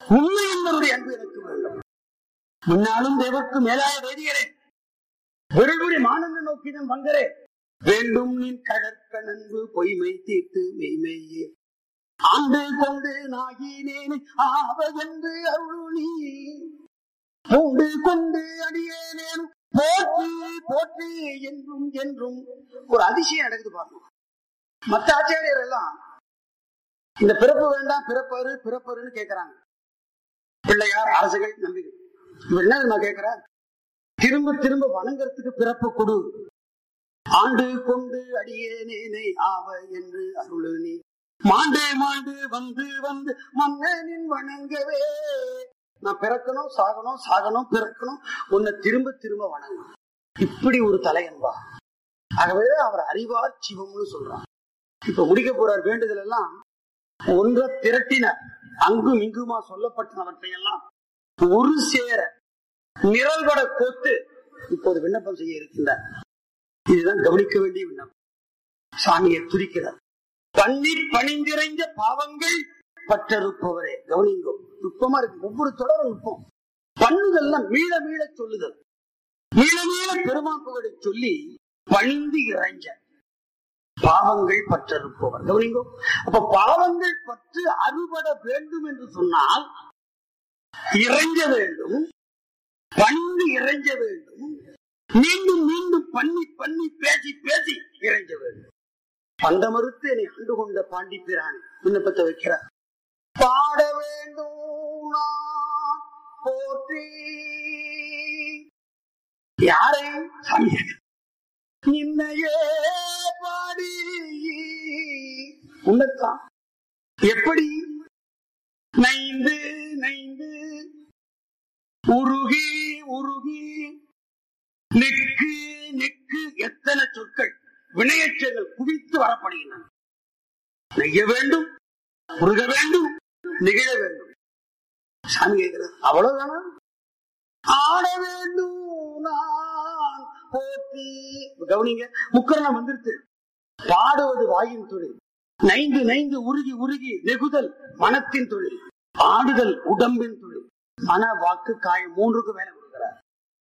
உண்மை என்பவருடைய அன்பு எனக்கு வேண்டும் முன்னாலும் தேவர்க்கு மேலாய வேதியரே விருள்புரி மானந்த நோக்கினும் பங்கரே வேண்டும் நின் கழற்க நன்பு பொய்மை தீர்த்து மெய்மையே ஆண்டு கொண்டு நாகினேன் ஆவ என்று அருளி பூண்டு கொண்டு அடியேனேன் போற்றி போற்றி என்றும் என்றும் ஒரு அதிசயம் நடக்குது பாருங்க மத்த ஆச்சாரியர் எல்லாம் இந்த பிறப்பு வேண்டாம் பிறப்பரு பிறப்பருன்னு கேட்கிறாங்க பிள்ளையார் அரசுகள் நம்பிக்கை இவர் என்ன தெரியுமா கேட்கிறார் திரும்ப திரும்ப வணங்குறதுக்கு பிறப்பு கொடு ஆண்டு கொண்டு அடியேனேனை ஆவ என்று அருளுனி மாண்டே மாண்டு வந்து வந்து மன்னனின் வணங்கவே நான் பிறக்கணும் சாகணும் சாகணும் பிறக்கணும் உன்னை திரும்ப திரும்ப வணங்கணும் இப்படி ஒரு தலையன்பா ஆகவே அவர் அறிவார் சிவம்னு சொல்றான் இப்ப முடிக்க போறார் வேண்டுதல் எல்லாம் ஒன்ற திரட்டினர் அங்கும் இங்குமா சொல்லப்பட்டனவற்றை எல்லாம் ஒரு சேர நிரல்பட கோத்து இப்போது விண்ணப்பம் செய்ய இருக்கின்றார் இதுதான் கவனிக்க வேண்டிய விண்ணப்பம் சாமியை துதிக்கிறார் பன்னீர் பணிந்திறைந்த பாவங்கள் பற்றறுப்பவரே கவனிங்கோ நுட்பமா இருக்கு ஒவ்வொரு தொடரும் நுட்பம் பண்ணுதெல்லாம் மீள மீள சொல்லுதல் மீள மீள பெருமான் புகழை சொல்லி பணிந்து இறைஞ்ச பாவங்கள் பற்றறுப்பவர் கவனிங்கோ அப்ப பாவங்கள் பற்று அறுபட வேண்டும் என்று சொன்னால் இறைஞ்ச வேண்டும் பணிந்து இறைஞ்ச வேண்டும் மீண்டும் மீண்டும் பண்ணி பண்ணி பேசி பேசி இறைஞ்ச வேண்டும் பந்த மறுத்து என்னை ஆண்டு கொண்ட பாண்டி பிரான் விண்ணப்பத்தை வைக்கிறார் பாட வேண்டும் நான் போற்றி யாரை சாமி இன்னையே பாடி உன்னத்தான் எப்படி நைந்து நைந்து உருகி உருகி நிற்கு நிற்கு எத்தனை சொற்கள் வினையச்சங்கள் குவித்து வரப்படுகின்றன நெய்ய வேண்டும் உருக வேண்டும் நிகழ வேண்டும் சாமி கேட்கிறது அவ்வளவுதானா ஆட வேண்டும் நான் போற்றி கவனிங்க முக்கரணம் வந்துருச்சு பாடுவது வாயின் தொழில் நைந்து நைந்து உருகி உருகி நெகுதல் மனத்தின் தொழில் ஆடுதல் உடம்பின் தொழில் மன வாக்கு காயம் மூன்றுக்கு மேல கொடுக்கிறார்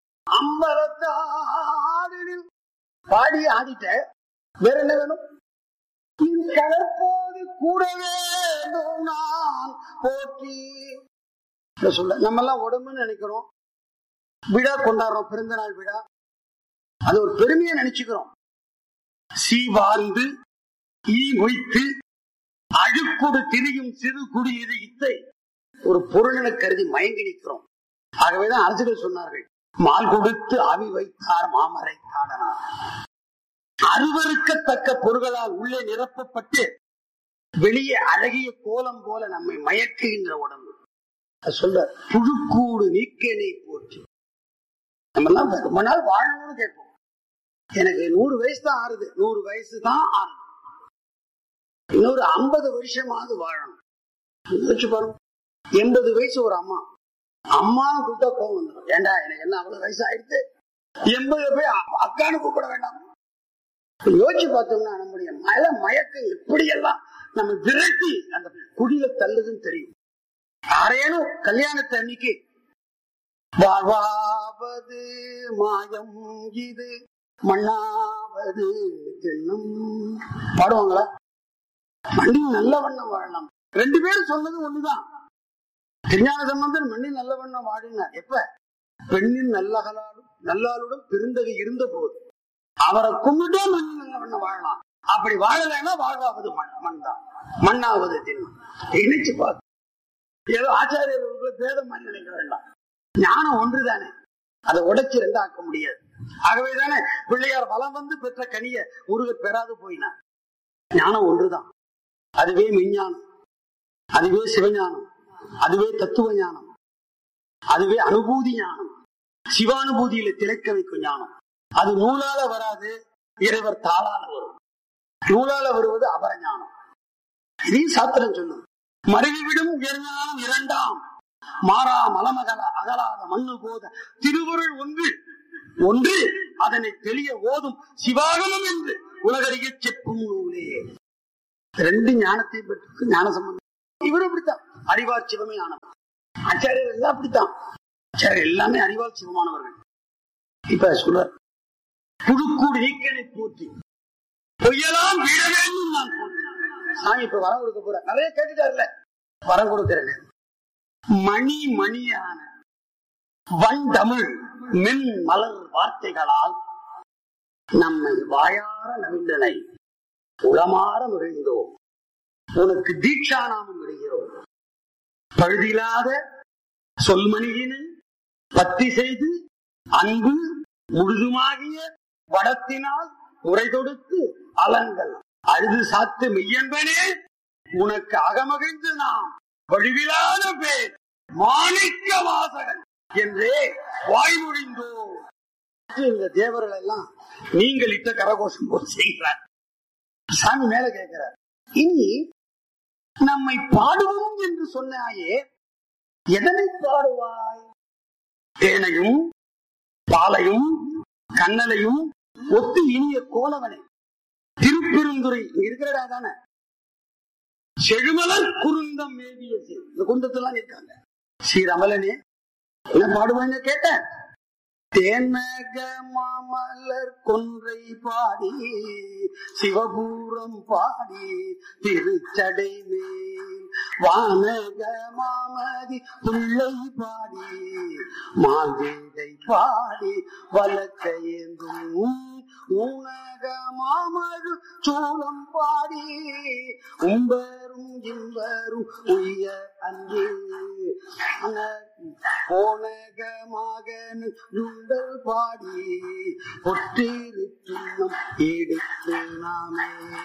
அம்பலத்தாடில் பாடி ஆடிட்ட வேற என்ன வேணும் இன் கலப்போது கூட வேண்டும் நான் போற்றி இத சொல்ல நம்ம எல்லாம் உடம்புன்னு நினைக்கிறோம் விழா கொண்டாடுறோம் பிறந்த நாள் விழா அது ஒரு பெருமையா நினைச்சுக்கிறோம் சீ வாழ்ந்து ஈ மொய்த்து அழுக்குடு திரியும் சிறு குடி இது இத்தை ஒரு பொருளென கருதி மயங்கி நிற்கிறோம் ஆகவேதான் அரசுகள் சொன்னார்கள் மால் கொடுத்து அவி வைத்தார் மாமரை காடனார் அருவருக்கத்தக்க பொருள்களால் உள்ளே நிரப்பப்பட்டு வெளியே அழகிய கோலம் போல நம்மை மயக்குகின்ற உடம்பு அது சொல்ற புழுக்கூடு நீக்கனை போற்றி நம்ம எல்லாம் ரொம்ப நாள் வாழணும்னு கேட்போம் எனக்கு நூறு வயசு தான் ஆறுது நூறு வயசு தான் ஆறுது இன்னொரு ஐம்பது வருஷமாவது வாழணும் யோசிச்சு பாருங்க எண்பது வயசு ஒரு அம்மா அம்மா கூப்பிட்டா கோவம் வந்துடும் ஏண்டா எனக்கு என்ன அவ்வளவு வயசு ஆயிடுச்சு எண்பது போய் அ- அக்கான்னு கூப்பிட வேண்டாம் இப்ப யோசிச்சு பார்த்தோம்னா நம்முடைய மல மயக்கம் எப்படியெல்லாம் நம்ம விரட்டி அந்த குடியில தள்ளுதுன்னு தெரியும் யாரேனும் கல்யாணத்தை அன்னைக்கு வாழ்வாவது மாயம் இது மண்ணாவது திண்ணம் பாடுவாங்களா மண்ணில் நல்ல வண்ணம் வாழலாம் ரெண்டு பேரும் சொன்னது ஒண்ணுதான் திருஞான சம்பந்தன் மண்ணில் நல்ல வண்ணம் வாழினார் எப்ப பெண்ணின் நல்லகலாலும் நல்லாளுடன் பெருந்தகை இருந்த போது அவரை கும்பிட்டே மண்ணில் நல்ல வண்ணம் வாழலாம் அப்படி வாழலைன்னா வாழ்வாவது மண் மண் தான் மண்ணாவது திண்ணம் இணைச்சு பார்த்து ஏதோ ஆச்சாரியர்களுக்குள்ள பேதம் மாதிரி நினைக்க வேண்டாம் ஞானம் ஒன்றுதானே அதை உடைச்சு ரெண்டாக்க முடியாது ஆகவே தானே பிள்ளையார் வலம் வந்து பெற்ற கனிய முருக பெறாது போயினார் ஞானம் ஒன்றுதான் அதுவே மெஞ்ஞானம் அதுவே சிவஞானம் அதுவே தத்துவ ஞானம் அதுவே அனுபூதி ஞானம் சிவானுபூதியில திளைக்க வைக்கும் ஞானம் அது நூலால வராது இறைவர் தாளால வரும் நூலால வருவது அபர ஞானம் இதையும் சாத்திரம் சொல்லும் மருவிவிடும் உயர்ஞானம் இரண்டாம் மாறா மலமகல அகலாத மண்ணு போத திருவருள் ஒன்று ஒன்று அதனை தெளிய ஓதும் சிவாகமம் என்று உலகறிய செப்பும் நூலே ரெண்டு ஞானத்தை பெற்று ஞான சம்பந்தம் இவரும் இப்படித்தான் அறிவார் சிவமே ஆனவர் ஆச்சாரியர் எல்லாம் அப்படித்தான் ஆச்சாரியர் எல்லாமே அறிவால் சிவமானவர்கள் இப்ப சொல்ற புழுக்கூடு நீக்கனை போற்றி பொய்யலாம் வீழ வேண்டும் நான் போற்றி சாமி இப்ப வரம் கொடுக்க போற நிறைய கேட்டுட்டாருல வரம் கொடுக்கிறேன் மணி மணியான வன் தமிழ் மென் மலர் வார்த்தைகளால் நம்மை வாயார நவின்றனை உளமாற மகிழ்ந்தோம் உனக்கு தீட்சா நாமம் விடுகிறோம் பழுதில்லாத சொல்மணியினை பத்தி செய்து அன்பு முழுதுமாகிய வடத்தினால் உரை தொடுத்து அலங்கள் அழுது சாத்து மெய்யன்பனே உனக்கு அகமகிழ்ந்து நாம் வடிவிலாத பேர் மாணிக்க வாசகன் என்றே வாய்மொழிந்தோ இந்த தேவர்கள் எல்லாம் நீங்கள் இட்ட கரகோஷம் போல் செய்கிறார் சாமி மேல கேட்கிறார் இனி நம்மை பாடுவோம் என்று சொன்னாயே எதனை பாடுவாய் தேனையும் பாலையும் கண்ணலையும் ஒத்து இனிய கோலவனை திருப்பெருந்துறை இங்க இருக்கிறடா தானே செழுமலர் குருந்தம் மேவிய சீர். இந்த குந்தத்தெல்லாம் இருக்காங்க ஸ்ரீரமலனே என்ன பாடுவேன்னு கேட்டேன் தேனக மாமலர் கொன்றை பாடி சிவபூரம் பாடி திருச்சடை மேல் வானக மாமதி பிள்ளை பாடி மாங்கேடை பாடி வழக்கையேந்தும் ஊனக மாமழு சோளம் பாடி உம்பரும் இம்பரும் உய்ய அங்கே போனகமாக நுண்டல் பாடி பொற்றிருத்தும் எடுத்து நாமே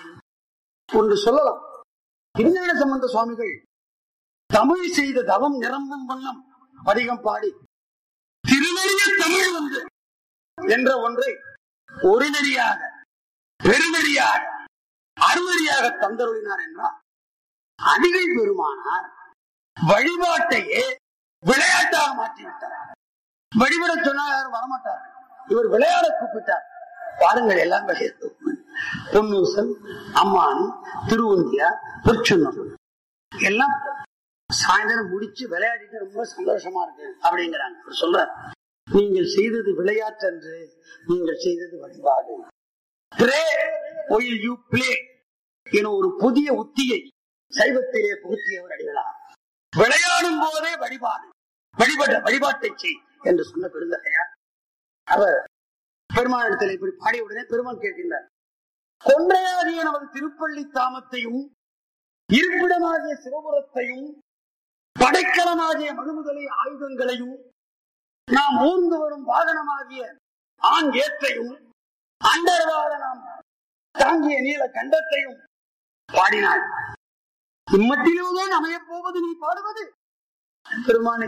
ஒன்று சொல்லலாம் திருஞான சம்பந்த சுவாமிகள் தமிழ் செய்த தவம் நிரம்பும் வண்ணம் அதிகம் பாடி திருநெறிய தமிழ் வந்து என்ற ஒன்றை ஒரு நெறியாக பெருநெறியாக அருநெறியாக தந்தருளினார் என்றால் அதிகை பெருமானார் வழிபாட்டையே விளையாட்டாக மாற்றிவிட்டார் வழிபட சொன்னால் யாரும் வரமாட்டார் இவர் விளையாட கூப்பிட்டார் பாருங்கள் எல்லாம் விளையாட்டு பொன்னூசல் அம்மானி திருவந்தியா பொற்சுன்னம் எல்லாம் சாயந்தரம் முடிச்சு விளையாடிட்டு ரொம்ப சந்தோஷமா இருக்கு அப்படிங்கிறாங்க அவர் சொல்றார் நீங்கள் செய்தது விளையாட்டன்று நீங்கள் செய்தது வழிபாடு Pray while you play என ஒரு புதிய உத்தியை சைவத்திலே புகுத்தியவர் அடிகளார் விளையாடும் போதே வழிபாடு வழிபட வழிபாட்டை செய் என்று சொன்ன பெருந்தகையார் அவர் பெருமானிடத்தில் இப்படி பாடிய உடனே பெருமான் கேட்கின்றார் கொன்றையாகிய நமது திருப்பள்ளி தாமத்தையும் இருப்பிடமாகிய சிவபுரத்தையும் படைக்கலமாகிய மனுமுதலை ஆயுதங்களையும் நாம் ஊர்ந்து வரும் வாகனமாகிய ஆண் ஏற்றையும் அண்டர்வாட நாம் தாங்கிய நீல கண்டத்தையும் பாடினாள் இம்மட்டிலேதான் அமையப் போவது நீ பாடுவது பெருமானே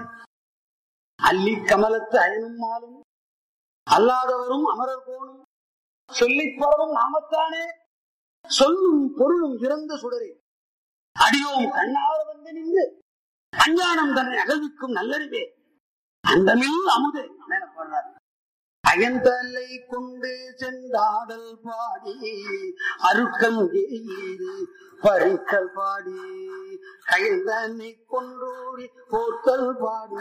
அல்லி கமலத்து அயனும் மாலும் அல்லாதவரும் அமரர் போனும் சொல்லிப் பரவும் நாமத்தானே சொல்லும் பொருளும் இறந்த சுடரே அடியோம் கண்ணார வந்து நின்று அஞ்ஞானம் தன்னை அகழ்விக்கும் நல்லறிவே அந்தமில் அமுதே மேல போடுறார் அயந்தலை கொண்டு சென்றாடல் பாடி அருக்கம் எய்து பறித்தல் பாடி கயந்தனை கொன்றோடி போர்த்தல் பாடி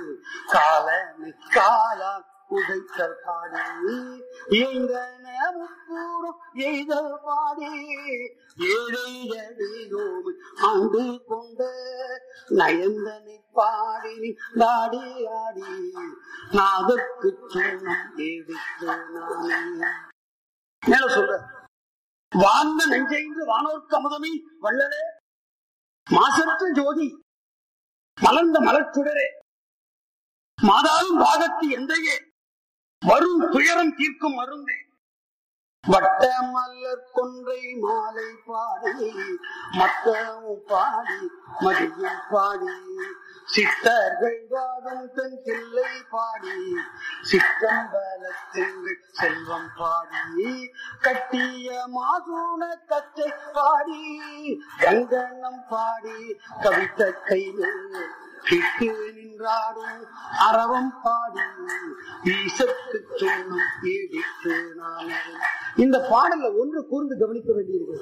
காலனை காலா உதைத்தல் பாடி எங்கன முக்கூறும் எய்தல் பாடி ஏழை அடியோம் ஆண்டு கொண்ட நயந்தனை பாடி நாடி ஆடி நாதற்கு சொன்னம் எடுத்து நானே மேல சொல்ற வாழ்ந்த நெஞ்சைந்து வானோர்க்கு அமுதமே வள்ளலே மாசற்ற ஜோதி மலர்ந்த மலர்ச்சுடரே மாதாவும் பாகத்து எந்தையே வரும் துயரம் தீர்க்கும் மருந்தே வட்ட மலர் கொன்றை மாலை பாடி மத்தமும் பாடி மதியம் பாடி சித்தர்கள் வாடும் தன் பிள்ளை பாடி சிற்றம்பலத்திங்கள் செல்வம் பாடி கட்டிய மாசூன கச்சை பாடி கங்கணம் பாடி கவித்த கையில் கிட்டு நின்றாடும் அறவம் பாடி ஈசற்கு சொன்னும் ஈடித்து நானே இந்த பாடல்ல ஒன்று கூர்ந்து கவனிக்க வேண்டியிருக்கு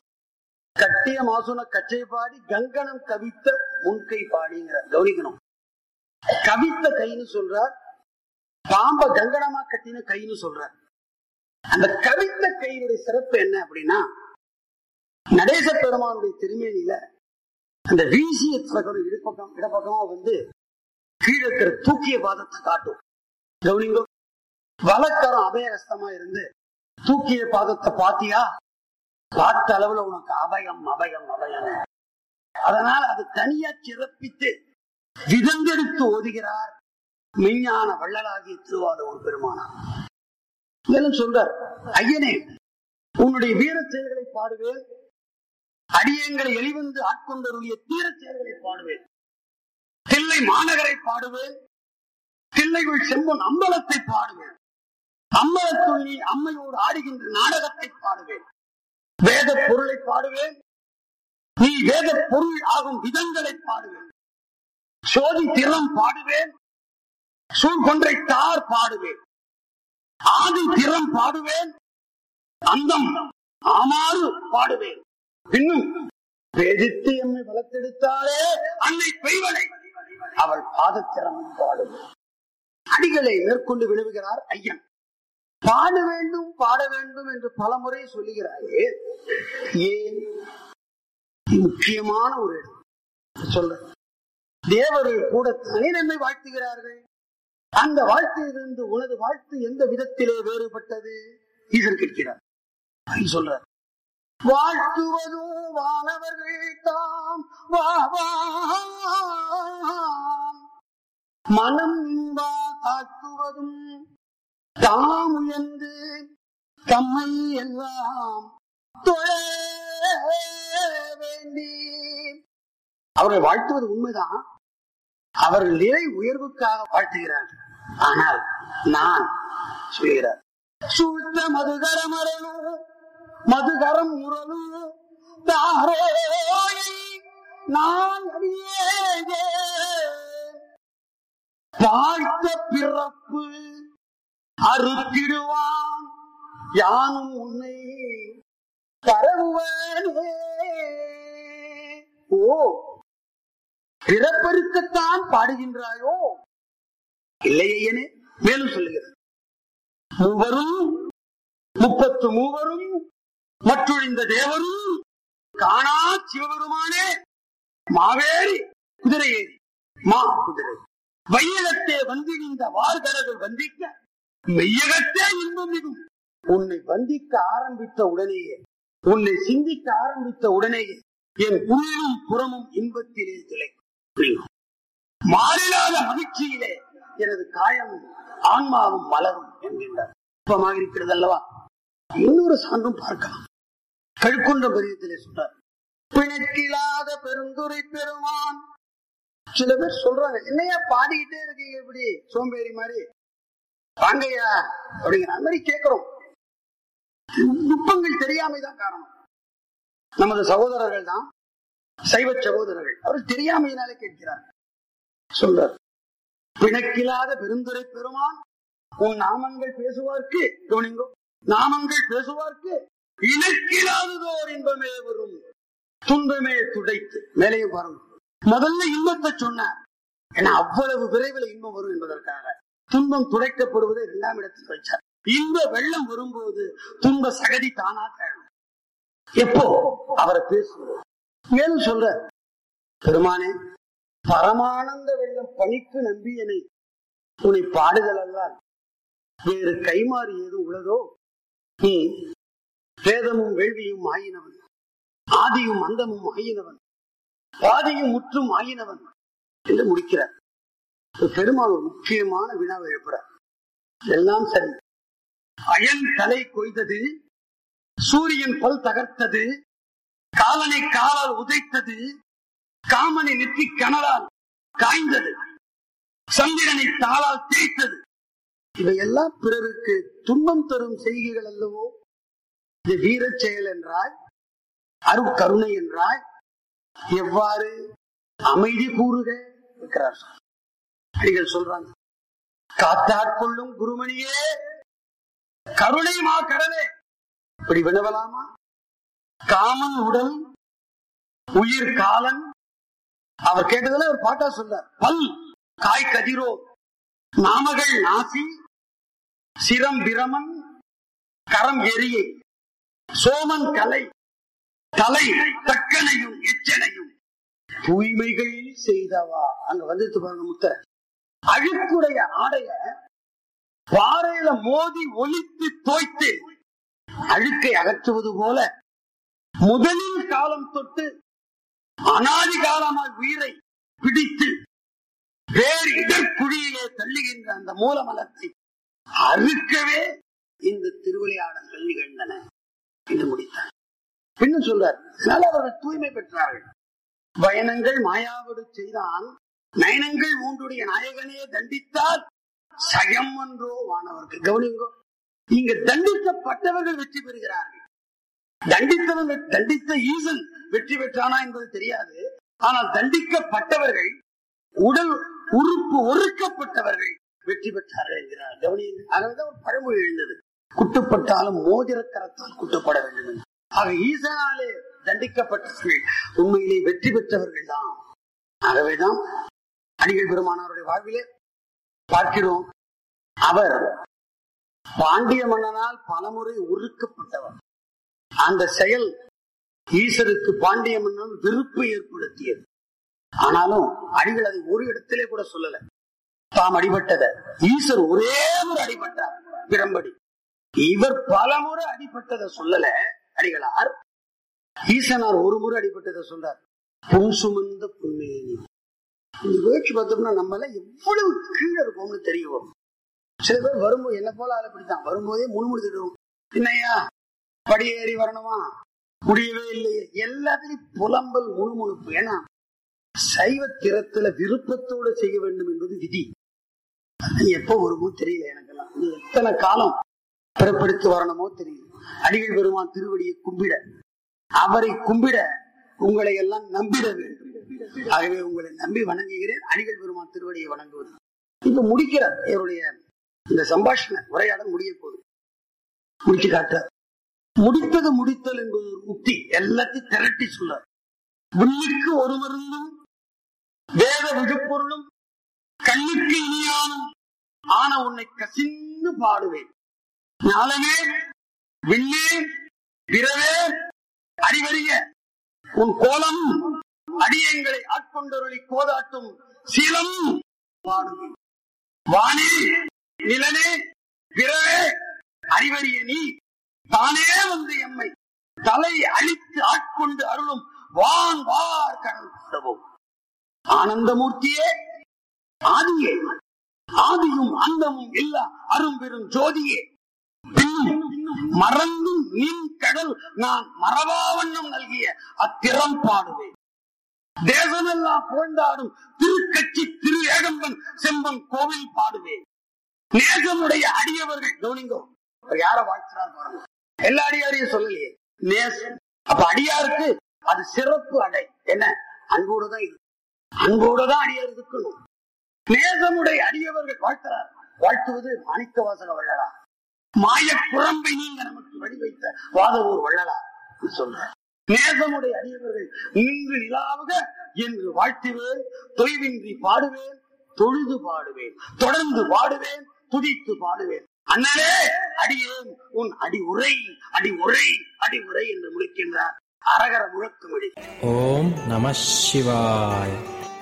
கட்டிய மாசுன கச்சை பாடி கங்கணம் கவித்த முன்கை பாடிங்கிற கவனிக்கணும் கவித்த கைன்னு சொல்றார் பாம்ப கங்கணமா கட்டின கைன்னு சொல்றார் அந்த கவித்த கையினுடைய சிறப்பு என்ன அப்படின்னா நடேச பெருமானுடைய திருமேனியில அந்த வீசிய தகவல் இடப்பக்கம் இடப்பக்கமா வந்து கீழே இருக்கிற தூக்கிய பாதத்தை காட்டும் கவுனிங்கோ வலக்கரம் அபயகஸ்தமா இருந்து தூக்கிய பாதத்தை பாத்தியா பார்த்த அளவுல உனக்கு அபயம் அபயம் அபயம் அதனால அது தனியா சிறப்பித்து விதந்தெடுத்து ஓதுகிறார் மெஞ்ஞான வள்ளலாகிய திருவாரூர் பெருமானார் மேலும் சொல்றார் ஐயனே உன்னுடைய வீர செயல்களை பாடுவேன் அடியங்களை எளிவந்து ஆட்கொண்டருடைய தீர செயல்களை பாடுவேன் தில்லை மாநகரை பாடுவேன் தில்லைகள் செம்பொன் அம்பலத்தை பாடுவேன் அம்பலத்துள் நீ அம்மையோடு ஆடுகின்ற நாடகத்தை பாடுவேன் வேத பொருளை பாடுவேன் நீ வேத பொருள் ஆகும் விதங்களை பாடுவேன் சோதி திறம் பாடுவேன் சூழ்கொன்றை தார் பாடுவேன் ஆதி திறம் பாடுவேன் அந்தம் ஆமாறு பாடுவேன் இன்னும் வேதித்து எம்மை வளர்த்தெடுத்தாலே அன்னை பெய்வனை அவள் பாதத்திறமும் பாடுவேன் அடிகளை மேற்கொண்டு விழுவுகிறார் ஐயன் பாட வேண்டும் பாட வேண்டும் என்று பலமுறை சொல்லுகிறாயே ஏன் இது முக்கியமான ஒரு இடம் சொல்ற தேவர்கள் கூட தனி நன்மை வாழ்த்துகிறார்கள் அந்த வாழ்த்திலிருந்து உனது வாழ்த்து எந்த விதத்திலே வேறுபட்டது ஈசன் கேட்கிறார் அப்படி சொல்றார் வாழ்த்துவதும் வானவர்கள் தாம் வா வா. மனம் இன்பா தாழ்த்துவதும் தாம் உயர்ந்து தம்மை எல்லாம் தொழ வேண்டி அவர்கள் வாழ்த்துவது உண்மைதான் அவர்கள் நிலை உயர்வுக்காக வாழ்த்துகிறார்கள் ஆனால் நான் சொல்கிறார் சூழ்த்த மதுகரம் அரணும் மதுகரம் முரணும் தாரோயை நான் அறியேனே. வாழ்த்த பிறப்பு அறுத்திடுவான் யானும் உன்னை பரவுவனே ஓ பிறப்பெருக்கத்தான் பாடுகின்றாயோ இல்லையேனே மேலும் சொல்லுகிறது மூவரும் முப்பத்து மூவரும் மற்றொழிந்த தேவரும் காணா சிவபெருமானே மாவேறி குதிரை ஏறி மா குதிரை வையகத்தே வந்திருந்த வார்கடல் வந்திக்க மெய்யகத்தே இன்பம் மிகும் உன்னை வந்திக்க ஆரம்பித்த உடனேயே உன்னை சிந்திக்க ஆரம்பித்த உடனேயே என் உள்ளும் புறமும் இன்பத்திலே திளைக்கும் மாறிலாத மகிழ்ச்சியிலே எனது காயமும் ஆன்மாவும் மலரும் என்கின்றார் இன்பமாக இருக்கிறது அல்லவா இன்னொரு சான்றும் பார்க்கலாம் கழுக்குன்ற பதியத்திலே சொல்றார் பிணக்கில்லாத பெருந்துரை பெருமான் சில பேர் சொல்றாங்க என்னையா பாடிக்கிட்டே இருக்கீங்க இப்படி சோம்பேறி மாதிரி வாங்கய்யா அப்படிங்கிற மாதிரி கேட்கிறோம் நுட்பங்கள் தெரியாமைதான் காரணம் நமது சகோதரர்கள் தான் சைவ சகோதரர்கள் அவர் தெரியாமையினாலே கேட்கிறார் சொல்றார் பிணக்கில்லாத பெருந்துரை பெருமான் உன் நாமங்கள் பேசுவார்க்கு கவனிங்கோ நாமங்கள் பேசுவார்க்கு இணக்கில்லாததோர் இன்பமே வரும் துன்பமே துடைத்து மேலேயும் பாருங்க முதல்ல இன்பத்தை சொன்னார் ஏன்னா அவ்வளவு விரைவில் இன்பம் வரும் என்பதற்காக துன்பம் துடைக்கப்படுவதை இரண்டாம் இடத்தில் வச்சார் இன்ப வெள்ளம் வரும்போது துன்ப சகதி தானா கேளும் எப்போ அவரை பேசுவோம் மேலும் சொல்ற பெருமானே பரமானந்த வெள்ளம் பணிக்கு நம்பியனை உன்னை பாடுதல் அல்லால் வேறு கைமாறி ஏதும் உள்ளதோ நீ வேதமும் வேள்வியும் ஆயினவன் ஆதியும் அந்தமும் ஆயினவன் பாதியும் முற்றும் ஆயினவன் என்று முடிக்கிறார் இப்ப பெருமாள் ஒரு முக்கியமான வினாவை எழுப்புறார் எல்லாம் சரி அயன் தலை கொய்தது சூரியன் பல் தகர்த்தது காலனை காலால் உதைத்தது காமனை நெற்றி கனலால் காய்ந்தது சந்திரனை தாளால் தேய்த்தது இவையெல்லாம் பிறருக்கு துன்பம் தரும் செய்கைகள் அல்லவோ இது வீரச் செயல் என்றாய் அருட்கருணை என்றாய் எவ்வாறு அமைதி கூறுக இருக்கிறார் அடிகள் சொல்றாங்க காத்தாட்கொள்ளும் குருமணியே கருணை மா கடலே இப்படி வினவலாமா காமன் உடல் உயிர் காலன் அவர் கேட்டதுல ஒரு பாட்டா சொல்றார் பல் காய் கதிரோ நாமகள் நாசி சிரம் பிரமன் கரம் எரியை சோமன் கலை தலை தக்கனையும் எச்சனையும் தூய்மைகள் செய்தவா அங்க வந்துட்டு பாருங்க முத்த அழுக்குடைய ஆடைய பாறையில மோதி ஒலித்து தோய்த்து அழுக்கை அகற்றுவது போல முதலில் காலம் தொட்டு அனாதி காலமாக உயிரை பிடித்து வேறு இடர்குழியிலே தள்ளுகின்ற அந்த மூலமலத்தை அறுக்கவே இந்த திருவிளையாடல்கள் நிகழ்ந்தன என்று முடித்தார் பின்னும் சொல்றார் அதனால அவர்கள் தூய்மை பெற்றார்கள் பயணங்கள் மாயாவடு செய்தான் நயனங்கள் மூன்றுடைய நாயகனே தண்டித்தால் சயம் என்றோ வானவருக்கு கவனிங்கோ இங்க தண்டிக்கப்பட்டவர்கள் வெற்றி பெறுகிறார்கள் தண்டித்தவர்கள் தண்டித்த ஈசன் வெற்றி பெற்றானா என்பது தெரியாது ஆனால் தண்டிக்கப்பட்டவர்கள் உடல் உறுப்பு ஒருக்கப்பட்டவர்கள் வெற்றி பெற்றார்கள் என்கிறார் கவனியுங்கள் ஆகவேதான் ஒரு பழமொழி எழுந்தது குட்டுப்பட்டாலும் மோதிரக்கரத்தால் குட்டப்பட வேண்டும் என்று. ஆக ஈசனாலே தண்டிக்கப்பட்டவர்கள் உண்மையிலே வெற்றி பெற்றவர்கள் தான் ஆகவேதான் அடிகள் பெருமானாருடைய வாழ்விலே பார்க்கிறோம் அவர் பாண்டிய மன்னனால் பலமுறை ஒருக்கப்பட்டவர் அந்த செயல் ஈசருக்கு பாண்டிய மன்னன் வெறுப்பை ஏற்படுத்தியது ஆனாலும் அடிகள் அதை ஒரு இடத்திலே கூட சொல்லல தாம் அடிபட்டத ஈசர் ஒரே ஒரு அடிபட்டார் பிரம்படி இவர் பலமுறை அடிபட்டதை சொல்லல அடிகளார் ஈசனார் ஒரு முறை அடிபட்டதை சொல்றார் புன் சுமந்த புண்மேனி இந்த வேட்சி பார்த்தோம்னா நம்ம எல்லாம் எவ்வளவு கீழே இருக்கோம்னு தெரிய வரும் சில பேர் வரும்போது என்ன போல ஆள் அப்படித்தான் வரும்போதே முணுமுணுத்துடுவோம் என்னையா படியேறி வரணுமா முடியவே இல்லையே எல்லாத்திலையும் புலம்பல் முணுமுணுப்பு ஏன்னா சைவ திறத்துல விருப்பத்தோடு செய்ய வேண்டும் என்பது விதி அது எப்போ வருமோ தெரியல எனக்கெல்லாம் இது எத்தனை காலம் பிறப்படுத்தி வரணுமோ தெரியல அடிகள் பெருமான் திருவடியை கும்பிட அவரை கும்பிட உங்களை எல்லாம் நம்பிட வேண்டும் ஆகவே உங்களை நம்பி வணங்குகிறேன் அடிகள் பெருமான் திருவடியை வணங்குவது இப்ப முடிக்கிறார் இவருடைய இந்த சம்பாஷண உரையாடல் முடிய போகுது முடிச்சு காட்டார் முடித்தது முடித்தல் என்பது ஒரு உக்தி எல்லாத்தையும் திரட்டி சொல்றார் வில்லுக்கு ஒரு மருந்தும் வேத விழுப்பொருளும் கண்ணுக்கு இனியானும் ஆன உன்னை கசிந்து பாடுவேன் ஞானமே விண்ணே பிறவே அறிவறிய உன் கோலம் அடியங்களை ஆட்கொண்டொருளி கோதாட்டும் சீலம் பாடுவேன் வானே நிலனே பிறவே அறிவறிய நீ தானே வந்து எம்மை தலை அழித்து ஆட்கொண்டு அருளும் வான் வார் கடல் பாடுவோம் ஆனந்தமூர்த்தியே ஆதியே ஆதியும் அந்தமும் இல்லா அரும்பெரும் ஜோதியே பின்னும் மறந்தும் நின் கடல் நான் மறவாவண்ணம் நல்கிய அத்திறம் பாடுவேன் தேசமெல்லாம் புகழ்ந்தாடும் திருக்கட்சி திரு ஏகம்பன் செம்பன் கோவில் பாடுவேன் நேசமுடைய அடியவர்கள் கவனிங்கோ அவர் யார வாழ்த்துறார் பாருங்க எல்லா அடியாரையும் சொல்லலையே நேசம் அப்ப அடியாருக்கு அது சிறப்பு அடை என்ன அன்போடு தான் இருக்கு அன்போடு தான் அடியார் இருக்கணும் நேசமுடைய அடியவர்கள் வாழ்த்துறார் வாழ்த்துவது மாணிக்க வாசக வள்ளலா மாய குரம்பை நீங்க நமக்கு வடிவைத்த வாதவூர் வள்ளலா சொல்ற நேசமுடைய அடியவர்கள் நின்று நிலாவுக என்று வாழ்த்துவேன் தொய்வின்றி பாடுவேன் தொழுது பாடுவேன் தொடர்ந்து பாடுவேன் துதித்து பாடுவேன் அண்ணலே அடியேன் உன் அடி உரை அடி உரை அடி உரை என்று முடிக்கின்றார் அரகர முழக்கமிடி Om Namah Shivaya.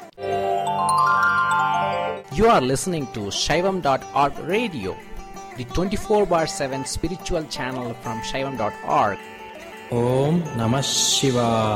You are listening to Shaivam.org radio, the 24 bar 7 spiritual channel from Shaivam.org. Om Namah Shivaya.